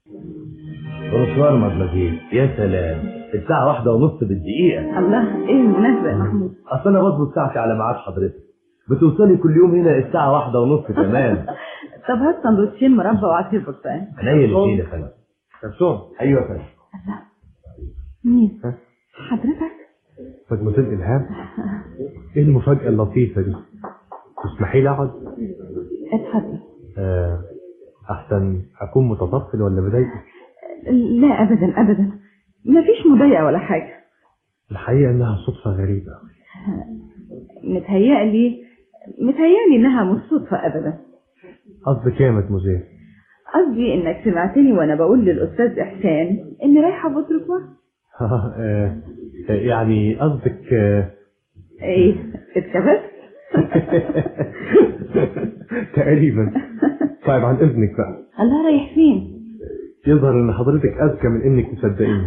بونسوار مدمزيل يا سلام الساعة واحدة ونص بالدقيقة الله ايه المناسبة يا محمود أصل أنا بظبط ساعتي على ميعاد حضرتك بتوصلي كل يوم هنا الساعة واحدة ونص كمان طب هات سندوتشين مربى وعصير برتقال عينيا الاثنين يا فندم كرسون أيوة يا فندم مين حضرتك مدموزيل إلهام إيه المفاجأة اللطيفة دي تسمحي لي أقعد اتفضل آه، أحسن أكون متطفل ولا بضايقك لا ابدا ابدا مفيش مضايقة ولا حاجة الحقيقة إنها صدفة غريبة متهيألي متهيألي انها مش صدفة ابدا قصدك إيه يا مدموزيل قصدي انك سمعتني وانا بقول للاستاذ احسان اني رايحة بطرق واحد آه، آه، يعني قصدك آه، ايه اتكبست تقريبا طيب عن إذنك بقى الله رايح فين يظهر إن حضرتك أذكى من إنك تصدقيني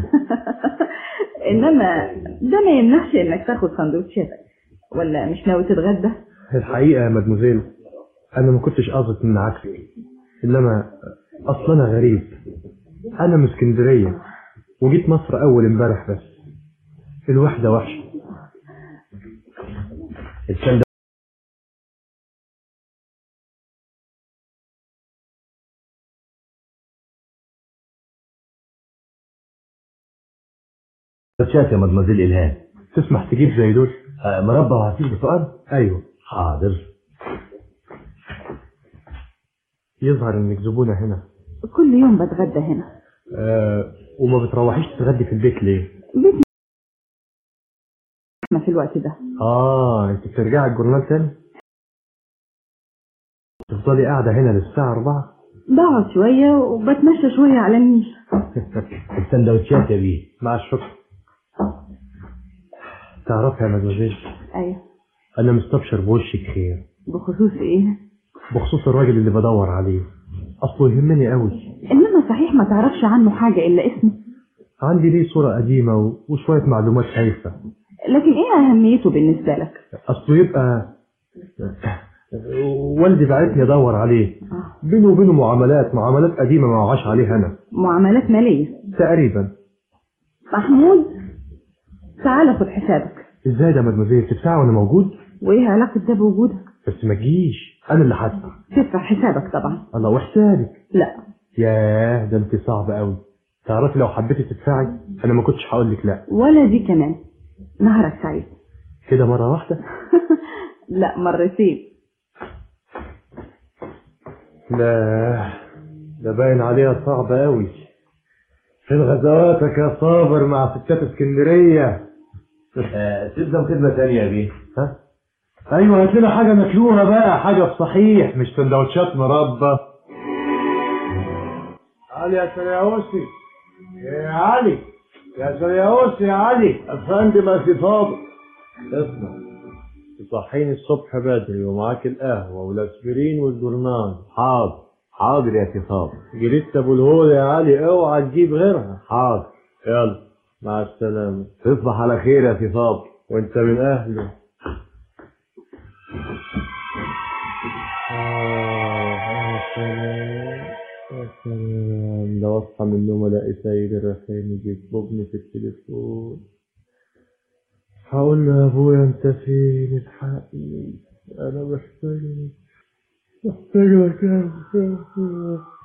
انما ده ما يمنعش انك تاخد سندوتشاتك ولا مش ناوي تتغدى الحقيقة يا مدموزيل أنا ما كنتش قاصد من عكسك إنما أصلا أنا غريب أنا من اسكندرية وجيت مصر أول امبارح بس الوحدة وحشة السندوتشات يا مدمزيل إلهام تسمح تجيب زي دول آه، مربى وعصير برتقال أيوة حاضر يظهر إنك زبونة هنا كل يوم بتغدى هنا أه وما بتروحيش تتغدي في البيت ليه بيتنا في الوقت ده آه أنت بترجعي الجورنال تاني تفضلي قاعدة هنا للساعة أربعة بقعد شوية وبتمشى شوية على النيل السندوتشات يا بيه مع الشكر تعرفي يا مدموزيل ايوه أنا مستبشر بوشك خير بخصوص ايه بخصوص الراجل اللي بدور عليه أصله يهمني قوي انما صحيح ما تعرفش عنه حاجة الا اسمه عندي ليه صورة قديمة و- وشوية معلومات هايفة لكن ايه اهميته بالنسبة لك أصله يبقى والدي بعتني أدور عليه آه. بينه وبينه معاملات معاملات قديمة ما وعاش عليها أنا معاملات مالية تقريبا محمود تعال خد حسابك ازاي ده مدمزيل تدفع وانا موجود وايه علاقة ده بوجودك بس ما تجيش انا اللي هدفع تدفع حسابك طبعا الله وحسابك لا ياه ده انت صعب قوي تعرفي لو حبيتي تدفعي انا ما كنتش هقول لك لا ولا دي كمان نهارك سعيد كده مره واحده لا مرتين لا ده باين عليها صعبة قوي فين غزواتك يا صابر مع ستات اسكندرية آه، تلزم خدمة تانية يا بيه ها ايوه هات لنا حاجة ماكلوها بقى حاجة بصحيح مش سندوتشات مربى علي يا سرياوسي يا علي يا سرياوسي يا علي افندم يا سي فاضل اسمع تصحيني الصبح بدري ومعاك القهوة والاسبرين والجورنال حاضر حاضر يا سي صابر جريت ابو الهول يا علي اوعى تجيب غيرها حاضر يلا مع السلامة تصبح على خير يا سي صابر وانت من اهله آه يا سلام يا سلام لو اصحى من النوم الاقي سيد الرخامي بيطلبني في التليفون هقول له يا ابويا انت فين الحقني انا محتاج محتاج مكان